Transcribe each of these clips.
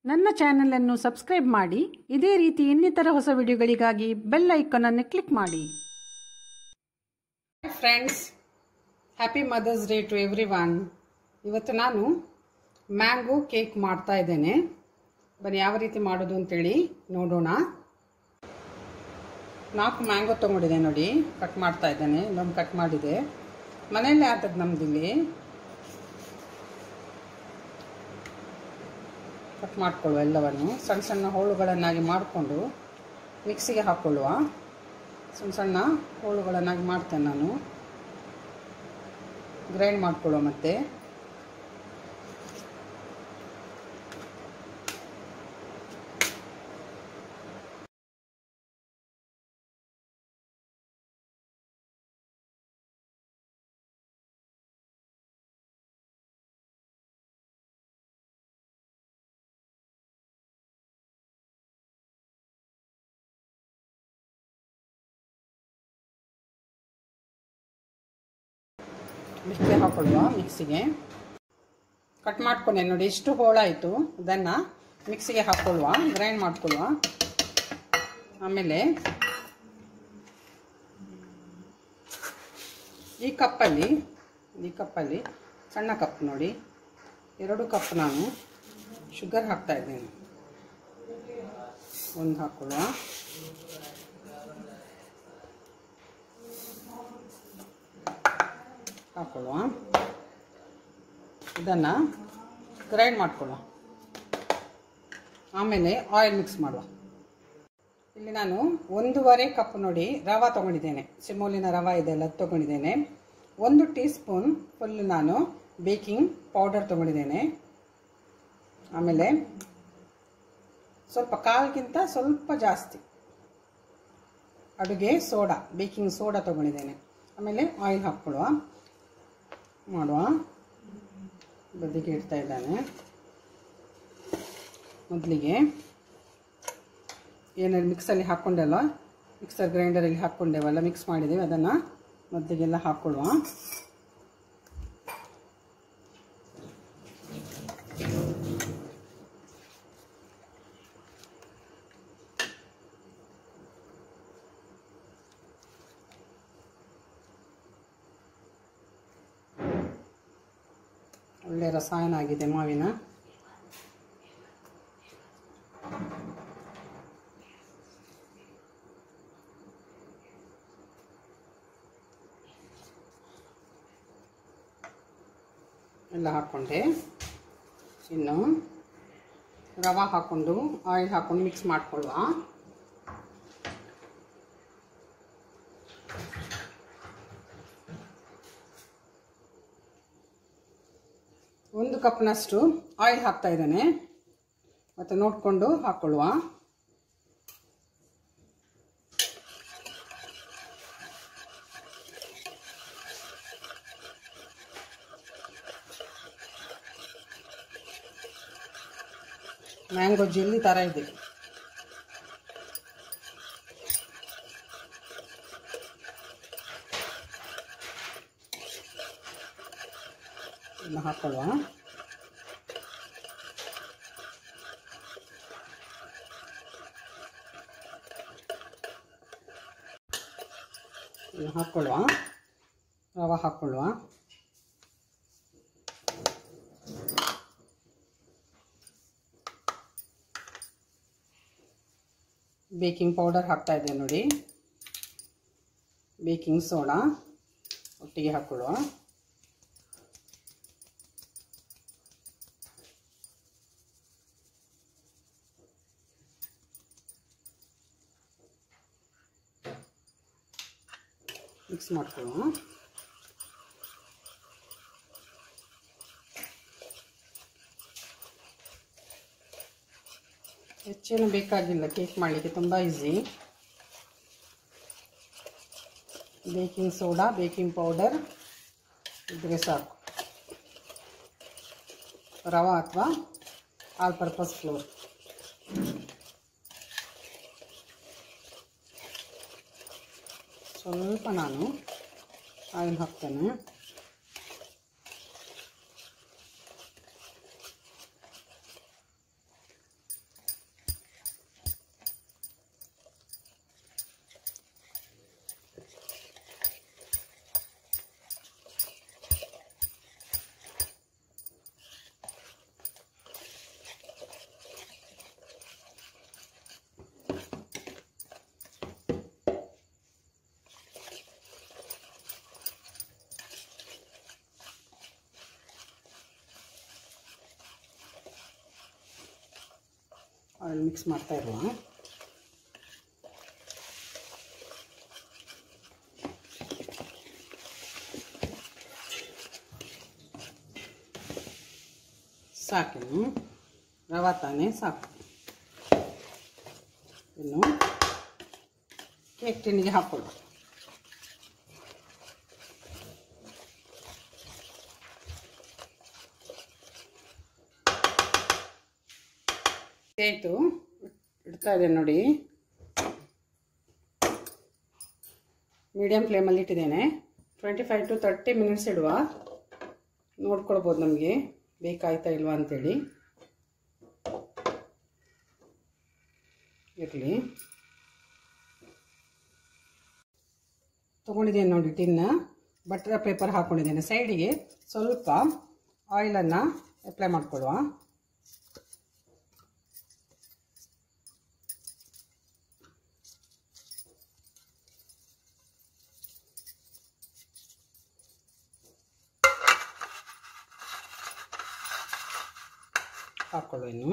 ನನ್ನ ಚಾನಲನ್ನು ಸಬ್ಸ್ಕ್ರೈಬ್ ಮಾಡಿ ಇದೇ ರೀತಿ ಇನ್ನಿತರ ಹೊಸ ವಿಡಿಯೋಗಳಿಗಾಗಿ ಬೆಲ್ ಐಕಾನನ್ನು ಕ್ಲಿಕ್ ಮಾಡಿ friends happy mother's day to everyone ಇವತ್ತು ನಾನು ಮ್ಯಾಂಗೋ ಕೇಕ್ ಮಾಡ್ತಾ ಇದ್ದೇನೆ ಬನ್ನಿ ಯಾವ ರೀತಿ ಮಾಡೋದು ಅಂತೇಳಿ ನೋಡೋಣ ನಾಲ್ಕು ಮ್ಯಾಂಗೋ ತೊಗೊಂಡಿದೆ ನೋಡಿ ಕಟ್ ಮಾಡ್ತಾ ಇದ್ದೇನೆ ಇನ್ನೊಂದು ಕಟ್ ಮಾಡಿದೆ ಮನೆಯಲ್ಲೇ ಆದದ್ದು ನಮ್ದಿಲ್ಲಿ ಕಟ್ ಮಾಡಿಕೊಳ್ಳುವ ಎಲ್ಲವನ್ನು ಸಣ್ಣ ಸಣ್ಣ ಹೋಳುಗಳನ್ನಾಗಿ ಮಾಡಿಕೊಂಡು ಮಿಕ್ಸಿಗೆ ಹಾಕ್ಕೊಳ್ಳುವ ಸಣ್ಣ ಸಣ್ಣ ಹೋಳುಗಳನ್ನಾಗಿ ಮಾಡ್ತೇನೆ ನಾನು ಗ್ರೈಂಡ್ ಮಾಡಿಕೊಳ್ಳುವ ಮತ್ತೆ ಮಿಕ್ಸಿಗೆ ಹಾಕೊಳ್ಳುವ ಮಿಕ್ಸಿಗೆ ಕಟ್ ಮಾಡ್ಕೊಂಡೆ ನೋಡಿ ಇಷ್ಟು ಹೋಳಾಯಿತು ಅದನ್ನು ಮಿಕ್ಸಿಗೆ ಹಾಕ್ಕೊಳ್ಳುವ ಗ್ರೈಂಡ್ ಮಾಡ್ಕೊಳ್ಳುವ ಆಮೇಲೆ ಈ ಕಪ್ಪಲ್ಲಿ ಈ ಕಪ್ಪಲ್ಲಿ ಸಣ್ಣ ಕಪ್ ನೋಡಿ ಎರಡು ಕಪ್ ನಾನು ಶುಗರ್ ಹಾಕ್ತಾ ಇದ್ದೇನೆ ಒಂದು ಹಾಕ್ಕೊಳ್ಳುವ ಹಾಕೊಳ್ಳುವ ಇದನ್ನು ಗ್ರೈಂಡ್ ಮಾಡ್ಕೊಳ್ಳುವ ಆಮೇಲೆ ಆಯಿಲ್ ಮಿಕ್ಸ್ ಮಾಡುವ ಇಲ್ಲಿ ನಾನು ಒಂದೂವರೆ ಕಪ್ ನೋಡಿ ರವೆ ತೊಗೊಂಡಿದ್ದೇನೆ ಸಿಮೋಲಿನ ರವೆ ಇದೆಲ್ಲ ತೊಗೊಂಡಿದ್ದೇನೆ ಒಂದು ಟೀ ಸ್ಪೂನ್ ಫುಲ್ ನಾನು ಬೇಕಿಂಗ್ ಪೌಡರ್ ತೊಗೊಂಡಿದ್ದೇನೆ ಆಮೇಲೆ ಸ್ವಲ್ಪ ಕಾಲ್ಗಿಂತ ಸ್ವಲ್ಪ ಜಾಸ್ತಿ ಅಡುಗೆ ಸೋಡಾ ಬೇಕಿಂಗ್ ಸೋಡಾ ತೊಗೊಂಡಿದ್ದೇನೆ ಆಮೇಲೆ ಆಯಿಲ್ ಹಾಕ್ಕೊಳ್ಳುವ ಮಾಡುವ ಬದಿಗೆ ಇಡ್ತಾ ಇದ್ದಾನೆ ಮೊದಲಿಗೆ ಏನೇನು ಮಿಕ್ಸಲ್ಲಿ ಹಾಕ್ಕೊಂಡೆಲ್ಲ ಮಿಕ್ಸರ್ ಗ್ರೈಂಡರಲ್ಲಿ ಹಾಕ್ಕೊಂಡೇವಲ್ಲ ಮಿಕ್ಸ್ ಮಾಡಿದ್ದೇವೆ ಅದನ್ನು ಮೊದಲಿಗೆಲ್ಲ ಹಾಕ್ಕೊಳ್ಳುವ ಒಳ್ಳೆ ರಸಾಯನ ಆಗಿದೆ ಮಾವಿನ ಎಲ್ಲ ಹಾಕ್ಕೊಂಡೆ ಇನ್ನು ರವೆ ಹಾಕ್ಕೊಂಡು ಆಯಿಲ್ ಹಾಕ್ಕೊಂಡು ಮಿಕ್ಸ್ ಮಾಡ್ಕೊಳ್ಳುವ ಒಂದು ಕಪ್ನಷ್ಟು ಆಯಿಲ್ ಹಾಕ್ತಾ ಇದ್ದೇನೆ ಮತ್ತು ನೋಡಿಕೊಂಡು ಹಾಕ್ಕೊಳ್ಳುವ ಮ್ಯಾಂಗೋ ಜೆಲ್ಲಿ ಥರ ಇದೆ ಇನ್ನು ಹಾಕ್ಕೊಳ್ಳುವ ಇನ್ನು ಹಾಕ್ಕೊಳ್ಳುವ ರವೆ ಹಾಕ್ಕೊಳ್ಳುವ ಬೇಕಿಂಗ್ ಪೌಡರ್ ಹಾಕ್ತಾ ಇದ್ದೆ ನೋಡಿ ಬೇಕಿಂಗ್ ಸೋಡಾ ಒಟ್ಟಿಗೆ ಹಾಕ್ಕೊಳ್ಳುವ ಮಿಕ್ಸ್ ಮಾಡ್ಕೊಳ್ಳುವ ಹೆಚ್ಚೇನು ಬೇಕಾಗಿಲ್ಲ ಕೇಕ್ ಮಾಡಲಿಕ್ಕೆ ತುಂಬ easy baking soda baking powder ಇದ್ರೆ ಸಾಕು ರವೆ ಅಥವಾ ಆಲ್ ಪರ್ಪಸ್ ಫ್ಲೋರ್ ಸ್ವಲ್ಪ ನಾನು ಆಯಿಲ್ ಹಾಕ್ತೇನೆ ಆಯಿಲ್ ಮಿಕ್ಸ್ ಮಾಡ್ತಾ ಇರುವ ಸಾಕಿನ್ನು ರವಾ ತಾನೇ ಸಾಕು ಇನ್ನು ಕೇಕ್ ಟಿನ್ನಿಗೆ ಹಾಕ್ಕೊಳ್ಳು ಆಯಿತು ಇಡ್ತಾ ಇದೆ ನೋಡಿ ಮೀಡಿಯಮ್ ಫ್ಲೇಮಲ್ಲಿ ಇಟ್ಟಿದ್ದೇನೆ twenty five to thirty minutes ಇಡುವ ನೋಡ್ಕೊಳ್ಬೋದು ನಮಗೆ ಬೇಕಾಯ್ತಾ ಇಲ್ವಾ ಅಂತೇಳಿ ಇರಲಿ ತೊಗೊಂಡಿದ್ದೇನೆ ನೋಡಿ ಟಿನ್ನ ಬಟರ್ ಪೇಪರ್ ಹಾಕ್ಕೊಂಡಿದ್ದೇನೆ ಸೈಡಿಗೆ ಸ್ವಲ್ಪ ಆಯಿಲನ್ನು ಅಪ್ಲೈ ಮಾಡ್ಕೊಳ್ಳುವ ಹಾಕ್ಕೊಳ್ಳು ಇನ್ನು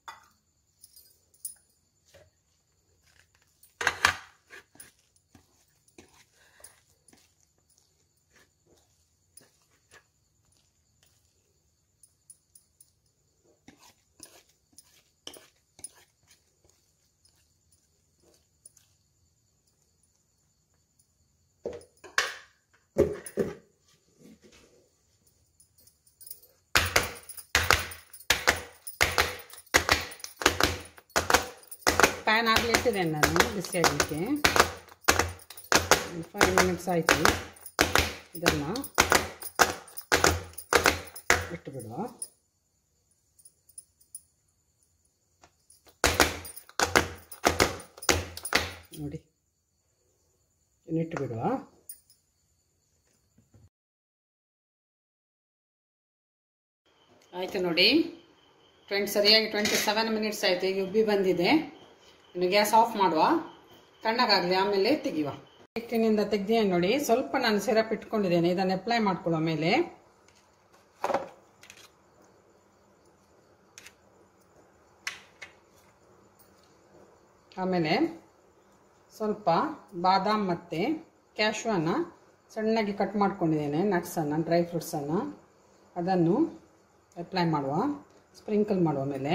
ಪ್ಯಾನ್ ಆಗಲಿ ಇಟ್ಟಿದ್ದೇನೆ ನಾನು ಬಿಸಿ ಆಗಲಿಕ್ಕೆ ಫೈವ್ ಮಿನಿಟ್ಸ್ ಆಯಿತು ಇದನ್ನು ಇಟ್ಟು ಬಿಡುವ ನೋಡಿ ಇನ್ನಿಟ್ಟು ಬಿಡುವ ಆಯಿತು ನೋಡಿ ಟ್ವೆಂಟಿ ಸರಿಯಾಗಿ ಟ್ವೆಂಟಿ ಸೆವೆನ್ ಮಿನಿಟ್ಸ್ ಆಯಿತು ಈಗ ಉಬ್ಬಿ ಬಂದಿದೆ ಇನ್ನು ಗ್ಯಾಸ್ ಆಫ್ ಮಾಡುವ ತಣ್ಣಗಾಗಲಿ ಆಮೇಲೆ ತೆಗಿವ ಹಿಟ್ಟಿನಿಂದ ತೆಗ್ದಿದ್ದೇನೆ ನೋಡಿ ಸ್ವಲ್ಪ ನಾನು ಸಿರಪ್ ಇಟ್ಕೊಂಡಿದ್ದೇನೆ ಇದನ್ನು ಅಪ್ಲೈ ಮಾಡ್ಕೊಳ್ಳೋ ಮೇಲೆ ಆಮೇಲೆ ಸ್ವಲ್ಪ ಬಾದಾಮ್ ಮತ್ತು ಕ್ಯಾಶ್ವನ್ನ ಸಣ್ಣಗೆ ಕಟ್ ಮಾಡ್ಕೊಂಡಿದ್ದೇನೆ ನಟ್ಸನ್ನು ಡ್ರೈ ಫ್ರೂಟ್ಸನ್ನು ಅದನ್ನು ಅಪ್ಲೈ ಮಾಡುವ ಸ್ಪ್ರಿಂಕಲ್ ಮಾಡುವ ಮೇಲೆ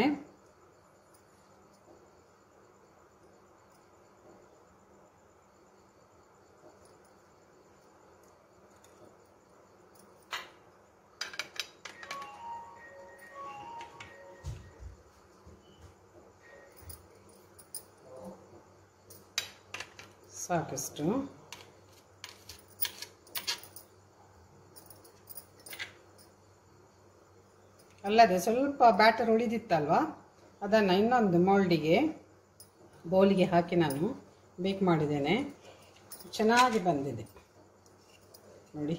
ಸಾಕಷ್ಟು ಅಲ್ಲದೆ ಸ್ವಲ್ಪ ಬ್ಯಾಟರ್ ಉಳಿದಿತ್ತಲ್ವ ಅದನ್ನು ಇನ್ನೊಂದು ಮೋಲ್ಡಿಗೆ ಬೌಲಿಗೆ ಹಾಕಿ ನಾನು ಬೇಕ್ ಮಾಡಿದ್ದೇನೆ ಚೆನ್ನಾಗಿ ಬಂದಿದೆ ನೋಡಿ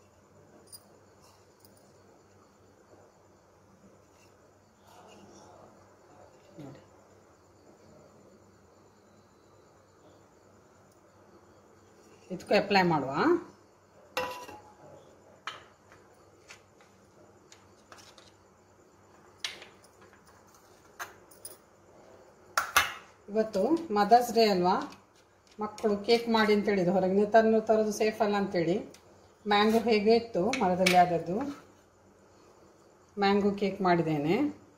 ನೋಡಿ ಇದಕ್ಕೂ ಅಪ್ಲೈ ಮಾಡುವ ಇವತ್ತು ಮದರ್ಸ್ ಡೇ ಅಲ್ವಾ ಮಕ್ಕಳು ಕೇಕ್ ಮಾಡಿ ಅಂತ ಹೇಳಿದ್ರು ಹೊರಗೆ ತನ್ನು ತರೋದು ಸೇಫ್ ಅಲ್ಲ ಅಂತೇಳಿ ಮ್ಯಾಂಗೋ ಹೇಗೆ ಇತ್ತು ಮರದಲ್ಲಿ ಆದದ್ದು ಮ್ಯಾಂಗೋ ಕೇಕ್ ಮಾಡಿದ್ದೇನೆ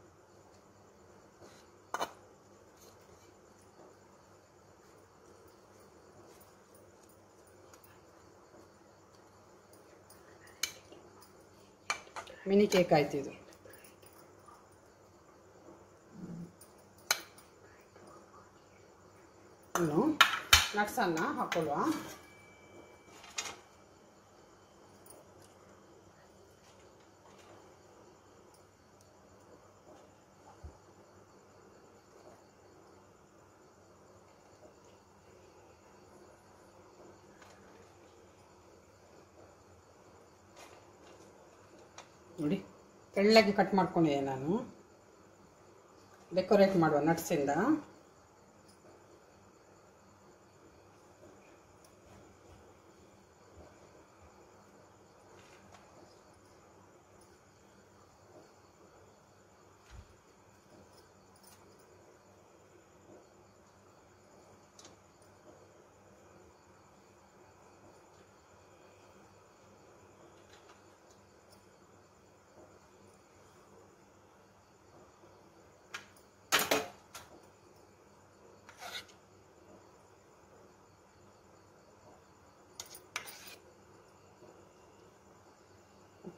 ಮಿನಿ ಕೇಕ್ ಆಯ್ತು ಇದು ಇನ್ನು ನಟ್ಸನ್ನು ಹಾಕೊಳ್ಳುವ ನೋಡಿ ತೆಳ್ಳಗೆ ಕಟ್ ಮಾಡ್ಕೊಂಡಿದ್ದೆ ನಾನು ಡೆಕೋರೇಟ್ ಮಾಡುವ ನಟ್ಸಿಂದ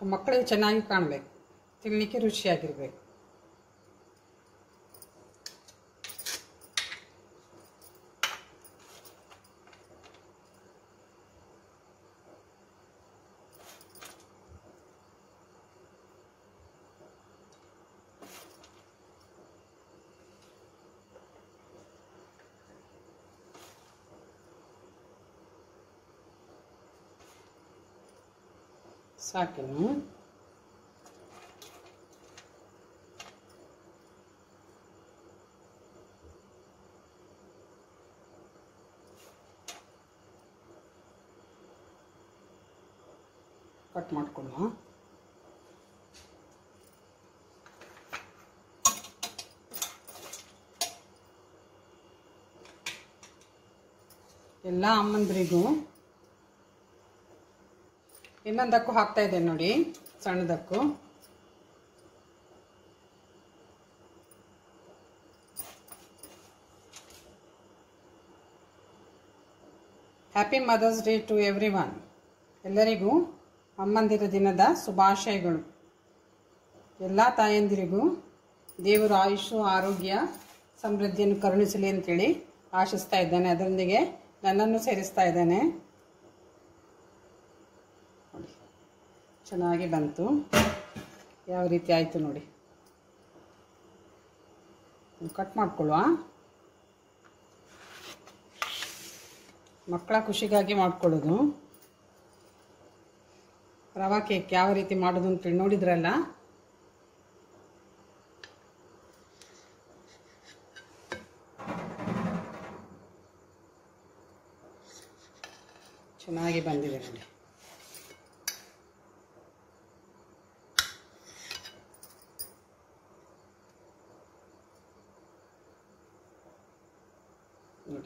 ಮಕ್ಕಳಿಗೆ ಚೆನ್ನಾಗಿ ಕಾಣಬೇಕು ತಿನ್ನಲಿಕ್ಕೆ ರುಚಿಯಾಗಿರಬೇಕು ಸಾಕಿನ್ನು ಕಟ್ ಮಾಡ್ಕೊಳ್ಳುವ ಎಲ್ಲ ಅಮ್ಮಂದ್ರಿಗೂ ಇನ್ನೊಂದಕ್ಕೂ ಹಾಕ್ತಾ ಇದೆ ನೋಡಿ ಸಣ್ಣದಕ್ಕೂ happy mother's day to everyone ಎಲ್ಲರಿಗೂ ಅಮ್ಮಂದಿರ ದಿನದ ಶುಭಾಶಯಗಳು ಎಲ್ಲ ತಾಯಂದಿರಿಗೂ ದೇವರು ಆಯುಷು ಆರೋಗ್ಯ ಸಮೃದ್ಧಿಯನ್ನು ಕರುಣಿಸಲಿ ಅಂತೇಳಿ ಆಶಿಸ್ತಾ ಇದ್ದೇನೆ ಅದರೊಂದಿಗೆ ನನ್ನನ್ನು ಸೇರಿಸ್ತಾ ಇದ್ದೇನೆ ನೋಡಿ ಚೆನ್ನಾಗಿ ಬಂತು ಯಾವ ರೀತಿ ಆಯಿತು ನೋಡಿ ಕಟ್ ಮಾಡ್ಕೊಳ್ಳುವ ಮಕ್ಕಳ ಖುಷಿಗಾಗಿ ಮಾಡ್ಕೊಳ್ಳೋದು ರವಾ ಕೇಕ್ ಯಾವ ರೀತಿ ಮಾಡೋದು ಅಂತೇಳಿ ನೋಡಿದ್ರಲ್ಲ ಚೆನ್ನಾಗಿ ಬಂದಿದೆ ನೋಡಿ ನೋಡಿ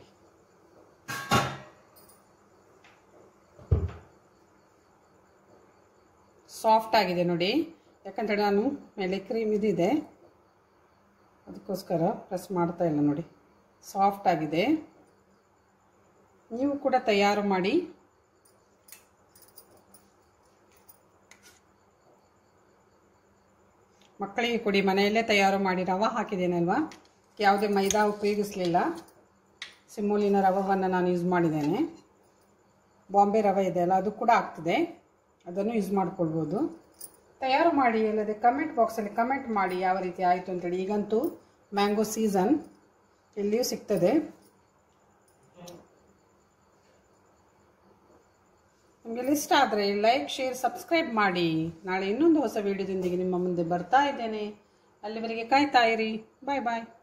ಸಾಫ್ಟ್ ಆಗಿದೆ ನೋಡಿ ಯಾಕಂದರೆ ನಾನು ಮೇಲೆ ಕ್ರೀಮ್ ಇದಿದೆ ಅದಕ್ಕೋಸ್ಕರ ಪ್ರೆಸ್ ಮಾಡ್ತಾ ಇಲ್ಲ ನೋಡಿ ಸಾಫ್ಟ್ ಆಗಿದೆ ನೀವು ಕೂಡ ತಯಾರು ಮಾಡಿ ಮಕ್ಕಳಿಗೆ ಕೊಡಿ ಮನೆಯಲ್ಲೇ ತಯಾರು ಮಾಡಿ ರವೆ ಹಾಕಿದ್ದೇನಲ್ವಾ ಯಾವುದೇ ಮೈದಾ ಉಪಯೋಗಿಸಲಿಲ್ಲ ಸಿಮ್ಮೋಲಿನ ರವವನ್ನು ನಾನು ಯೂಸ್ ಮಾಡಿದ್ದೇನೆ ಬಾಂಬೆ ರವೆ ಇದೆ ಅಲ್ಲ ಅದು ಕೂಡ ಆಗ್ತದೆ ಅದನ್ನು ಯೂಸ್ ಮಾಡ್ಕೊಳ್ಬೋದು ತಯಾರು ಮಾಡಿ ಅಲ್ಲದೆ ಕಮೆಂಟ್ ಬಾಕ್ಸಲ್ಲಿ ಕಮೆಂಟ್ ಮಾಡಿ ಯಾವ ರೀತಿ ಆಯಿತು ಅಂತೇಳಿ ಈಗಂತೂ ಮ್ಯಾಂಗೋ ಸೀಸನ್ ಎಲ್ಲಿಯೂ ಸಿಗ್ತದೆ ನಿಮಗೆ ಇಷ್ಟ ಆದರೆ ಲೈಕ್ ಶೇರ್ ಸಬ್ಸ್ಕ್ರೈಬ್ ಮಾಡಿ ನಾಳೆ ಇನ್ನೊಂದು ಹೊಸ ವಿಡಿಯೋದೊಂದಿಗೆ ನಿಮ್ಮ ಮುಂದೆ ಬರ್ತಾ ಇದ್ದೇನೆ ಅಲ್ಲಿವರೆಗೆ ಕಾಯ್ತಾ ಇರಿ ಬಾಯ್ ಬಾಯ್